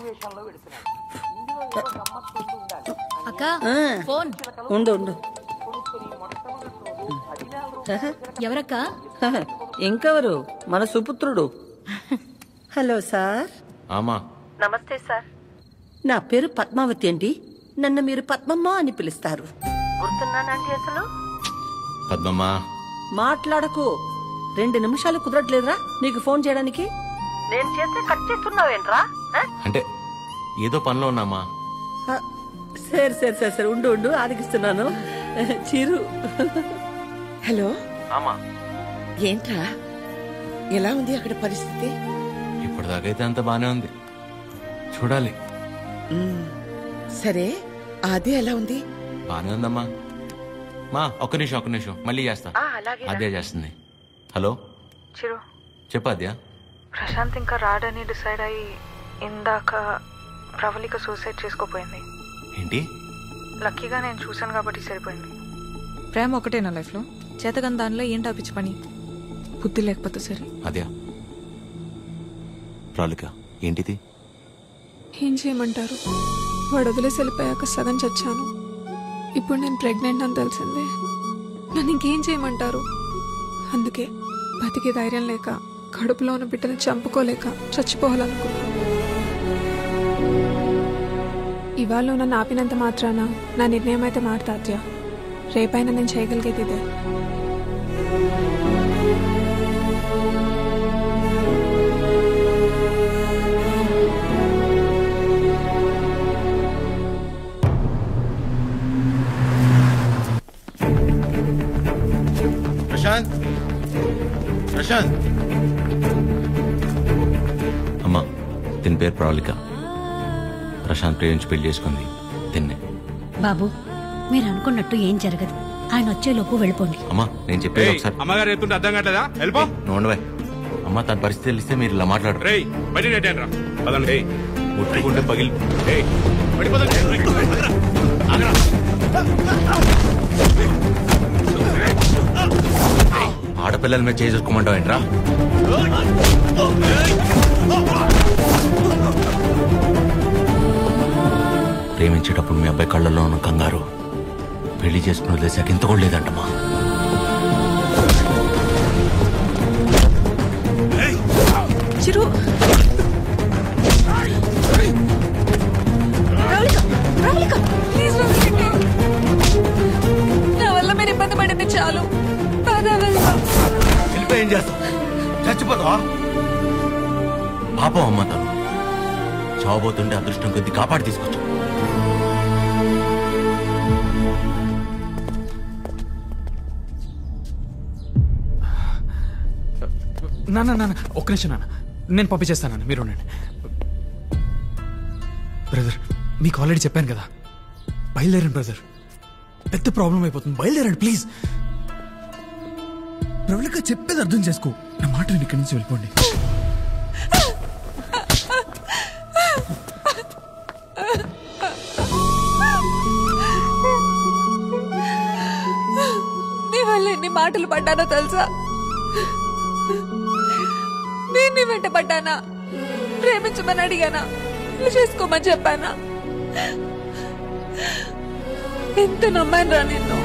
అక్క ఆ, ఫోన్ ఉండు ఉండు ఎవరక్క ఇంకెవరు మన సుపుత్రుడు హలో సార్ ఆమా నమస్తే సార్ నా పేరు పద్మావతి అండి నన్ను మీరు పద్మమ్మ అని పిలుస్తారు గుర్తున్నానండి అసలు పద్మమ్మా మాట్లాడకు రెండు నిమిషాలు కుదరట్లేదురా నీకు ఫోన్ చేయడానికి నేను చేస్తే కట్ చేస్తున్నావేంట్రా అంటే ఏదో పనిలో ఉన్నామా సరే సరే సరే సరే ఉండు ఉండు ఆరగిస్తున్నాను చిరు హలో ఆమా ఏంట్రా ఎలా ఉంది అక్కడ పరిస్థితి ఇప్పటిదాకైతే అంత బానే ఉంది చూడాలి మ్మ్. సరే అదే ఎలా ఉంది బానే ఉందమ్మా మా ఒక్క నిమిషం ఒక్క నిమిషం మళ్ళీ చేస్తా అదే చేస్తుంది హలో చిరు చెప్పాద్యా ప్రశాంత్ ఇంకా రాడని డిసైడ్ అయ్యి ఇందాక ప్రవళిక సూసైడ్ చేసుకోపోయింది ఏంటి లక్కీగా నేను చూశాను కాబట్టి సరిపోయింది ప్రేమ ఒకటే నా లైఫ్లో చేతగని దానిలో ఏంటి ఆపించి పని బుద్ధి లేకపోతే సరే అద్యా ప్రాలిక ఏంటిది ఏం చేయమంటారు వాడు వదిలేసి వెళ్ళిపోయాక సగం చచ్చాను ఇప్పుడు నేను ప్రెగ్నెంట్ అని తెలిసిందే నన్ను ఇంకేం చేయమంటారు అందుకే బతికే ధైర్యం లేక కడుపులో ఉన్న బిడ్డని చంపుకోలేక చచ్చిపోవాలనుకున్నాను ఇవాళ నువ్వు నన్ను ఆపినంత మాత్రాన నా నిర్ణయం అయితే మారుతాద్యా రేపైనా నేను చేయగలిగేది ఇదే ప్రశాంత్ ప్రశాంత్ అమ్మా దీని పేరు ప్రాలిక ప్రశాంత్ ప్రేమించి పెళ్లి చేసుకుంది తిన్నే బాబు మీరు అనుకున్నట్టు ఏం జరగదు ఆయన వచ్చేలోపు వెళ్ళిపోండి అమ్మా నేను చెప్పేది ఒకసారి అమ్మగారు ఎత్తుంటే అర్థం కావట్లేదా వెళ్ళిపో నోండవే అమ్మ తన పరిస్థితి తెలిస్తే మీరు ఇలా మాట్లాడరు రేయ్ బయట నెట్టాను రా పదండి రేయ్ ముట్టుకుంటే పగిలి రేయ్ బయట పదండి ఆడపిల్లల మీద చేసుకోమంటావు ఏంట్రా ప్రేమించేటప్పుడు మీ అబ్బాయి కళ్ళల్లో ఉన్న కంగారు పెళ్లి చేసుకుని వదిలేసాక ఇంత కూడా లేదంటమ్మా చిరు ప్రవళిక, ప్రవళిక, please వదిలేయండి. నా వల్ల మీరు ఇబ్బంది పడింది చాలు పద వెళ్దాం. వెళ్ళిపోయి ఏం చేస్తావు చచ్చిపోతావా పాపం అమ్మ తను చావబోతుంటే అదృష్టం కొద్ది కాపాడి తీసుకొచ్చు నాన్న నాన్న ఒక్క నిమిషం నాన్న నేను పంపించేస్తాను మీరు ఉండండి బ్రదర్ మీకు ఆల్రెడీ చెప్పాను కదా బయలుదేరండి బ్రదర్ పెద్ద ప్రాబ్లం అయిపోతుంది బయలుదేరండి ప్లీజ్ ప్రవళిక చెప్పేది అర్థం చేసుకో నా మాట విని ఇక్కడి నుంచి వెళ్ళిపోండి నీ వల్ల ఎన్ని మాటలు పడ్డానో తెలుసా నేను నీ వెంట పడ్డానా ప్రేమించమని అడిగానా పెళ్లి చేసుకోమని చెప్పానా ఎంత నమ్మాను రా నిన్ను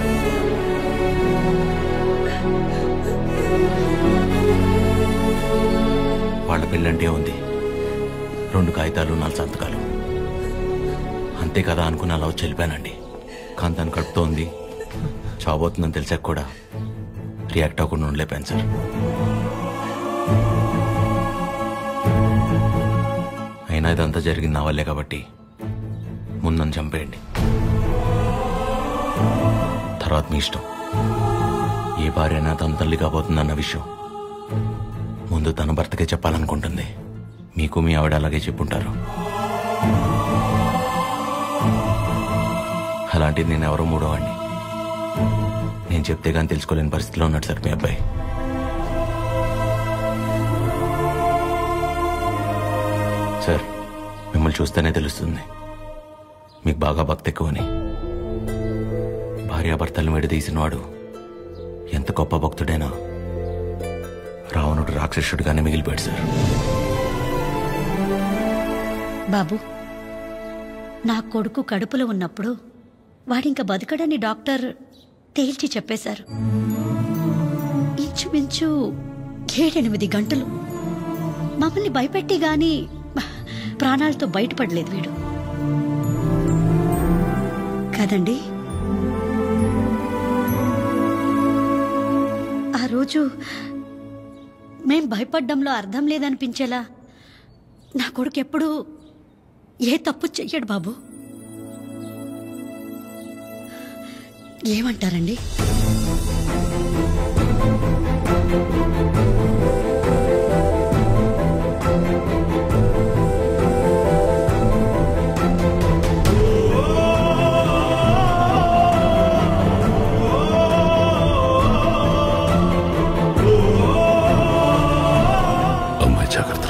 వాళ్ళ పెళ్ళంటే ఉంది రెండు కాగితాలు నాలుగు సంతకాలు అంతే కదా అనుకుని అలా వచ్చి వెళ్ళిపోయానండి కానీ తను కడుపుతో ఉంది చావబోతుందని తెలిసాక కూడా రియాక్ట్ అవ్వకుండా ఉండలేపాను సార్ అయినా ఇదంతా జరిగింది నా వల్లే కాబట్టి ముందని చంపేయండి తర్వాత మీ ఇష్టం ఏ భార్య అయినా తన తల్లి కాబోతుందన్న విషయం ముందు తన భర్తకే చెప్పాలనుకుంటుంది మీకు మీ ఆవిడ అలాగే చెప్పుంటారు అలాంటిది నేను ఎవరో మూడో వాడిని నేను చెప్తే కానీ తెలుసుకోలేని పరిస్థితిలో ఉన్నాడు సార్ మీ అబ్బాయి సార్ మిమ్మల్ని చూస్తేనే తెలుస్తుంది మీకు బాగా భక్తి ఎక్కువని భార్యాభర్తలను విడదీసినవాడు ఎంత గొప్ప భక్తుడైనా రావణుడు రాక్షసుడిగానే మిగిలిపోయాడు సార్ బాబు నా కొడుకు కడుపులో ఉన్నప్పుడు వాడింక బతకడని డాక్టర్ తేల్చి చెప్పేశారు ఇంచుమించు ఏడెనిమిది గంటలు మమ్మల్ని భయపెట్టి గాని ప్రాణాలతో బయటపడలేదు వీడు కదండి ఆ రోజు మేం భయపడ్డంలో అర్థం లేదనిపించేలా నా కొడుకు ఎప్పుడూ ఏ తప్పు చెయ్యడు బాబు ఏమంటారండి అమ్మాయి జాగ్రత్త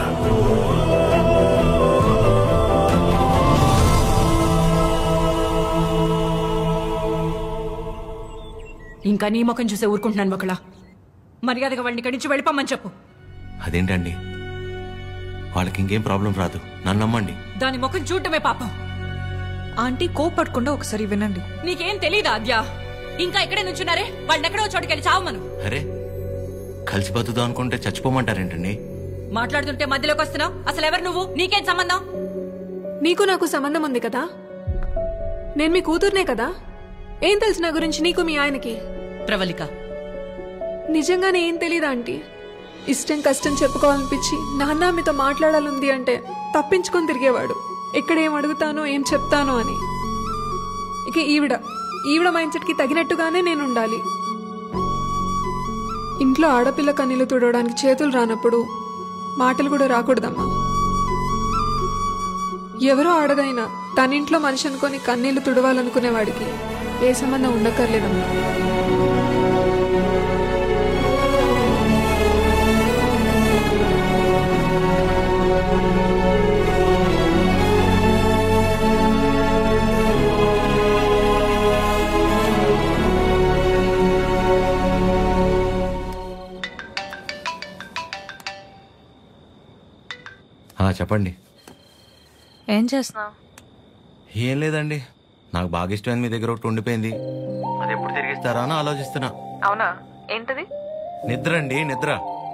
ఇంకా నీ ముఖం చూసే ఊరుకుంటున్నాను ఒకలా మర్యాదగా వాడిని ఇక్కడి నుంచి వెళ్ళిపోమని చెప్పు అదేంటండి వాళ్ళకి ఇంకేం ప్రాబ్లం రాదు నన్ను నమ్మండి దాని ముఖం చూడటమే పాపం ఆంటీ కోపడకుండా ఒకసారి వినండి నీకేం తెలీదా అద్యా ఇంకా ఇక్కడే నుంచున్నారే వాళ్ళని ఎక్కడో చోటుకెళ్ళి చావమను అరే కలిసి బతుకుదాం అనుకుంటే చచ్చిపోమంటారేంటండి మాట్లాడుతుంటే మధ్యలోకి వస్తున్నావు అసలు ఎవరు నువ్వు నీకేం సంబంధం నీకు నాకు సంబంధం ఉంది కదా నేను మీ కూతుర్నే కదా ఏం తెలుసు నా గురించి నీకు మీ ఆయనకి ప్రవళిక నిజంగానే ఏం తెలీదా ఆంటీ ఇష్టం కష్టం చెప్పుకోవాలనిపించి నాన్న మీతో మాట్లాడాలంది అంటే తప్పించుకొని తిరిగేవాడు ఎక్కడ ఏం అడుగుతానో ఏం చెప్తానో అని ఇక ఈవిడ ఈవిడ మైండ్ సెట్కి తగినట్టుగానే నేను ఉండాలి ఇంట్లో ఆడపిల్ల కన్నీళ్లు తుడవడానికి చేతులు రానప్పుడు మాటలు కూడా రాకూడదమ్మా ఎవరో ఆడదైనా తన ఇంట్లో మనిషి అనుకొని కన్నీళ్లు తుడవాలనుకునేవాడికి ఏ సంబంధం ఉండక్కర్లేదమ్మా ఆ, చెప్పండి ఏం చేస్తున్నావు ఏం లేదండి నాకు బాగా ఇష్టమైంది మీ దగ్గర ఒకటి ఉండిపోయింది అది ఎప్పుడు తిరిగిస్తారా అని ఆలోచిస్తున్నా అవునా ఏంటది నిద్ర అండి నిద్ర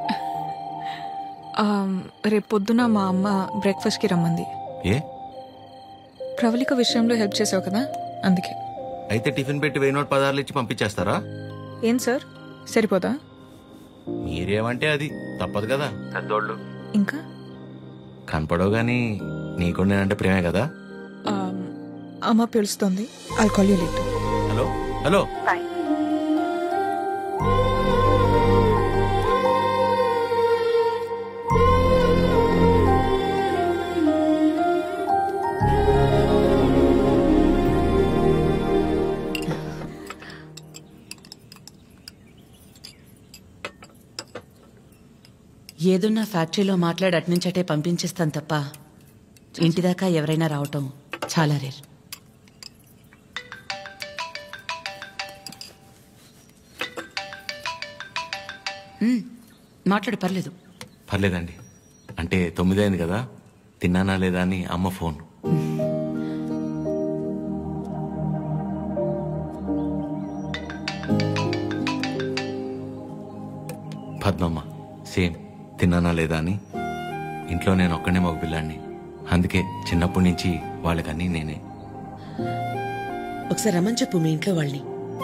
రేపు పొద్దున మా అమ్మ బ్రేక్ఫాస్ట్కి రమ్మంది ఏ ప్రవళిక విషయంలో హెల్ప్ చేసావు కదా అందుకే అయితే టిఫిన్ పెట్టి వెయ్యి నోట్ పదార్లు ఇచ్చి పంపించేస్తారా ఏం సార్ సరిపోదా మీరేమంటే అది తప్పదు కదా పెద్దోళ్ళు ఇంకా కనపడవు గాని నీకు నేనంటే ప్రేమే కదా ఆమ్, అమ్మ పిలుస్తోంది I call you late hello hello ఏదున్నా ఫ్యాక్టరీలో మాట్లాడి అట్నుంచటే పంపించేస్తాను తప్ప ఇంటిదాకా ఎవరైనా రావటం చాలా రేర్ మ్, మాట్లాడు పర్లేదు పర్లేదండి అంటే తొమ్మిది అయింది కదా తిన్నానా లేదా అని అమ్మ ఫోన్ పద్మమ్మ సేమ్ తిన్నానా లేదా అని ఇంట్లో నేను ఒక్కనే మగ పిల్లాడిని అందుకే చిన్నప్పటి నుంచి వాళ్ళకన్నీ నేనే ఒకసారి రమ్మని చెప్పు మీ ఇంట్లో వాళ్ళని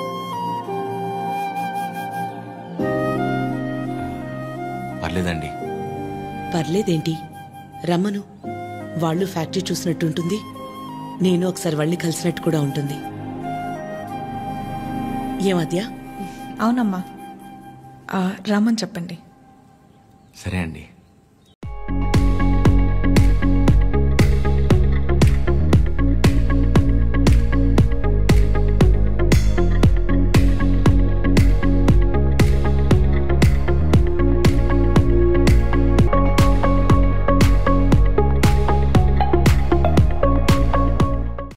పర్లేదండి పర్లేదేంటి రమ్మను వాళ్ళు ఫ్యాక్టరీ చూసినట్టు ఉంటుంది నేను ఒకసారి వాళ్ళని కలిసినట్టు కూడా ఉంటుంది ఏమద్యా అవునమ్మా ఆ, రమ్మని చెప్పండి సరే అండి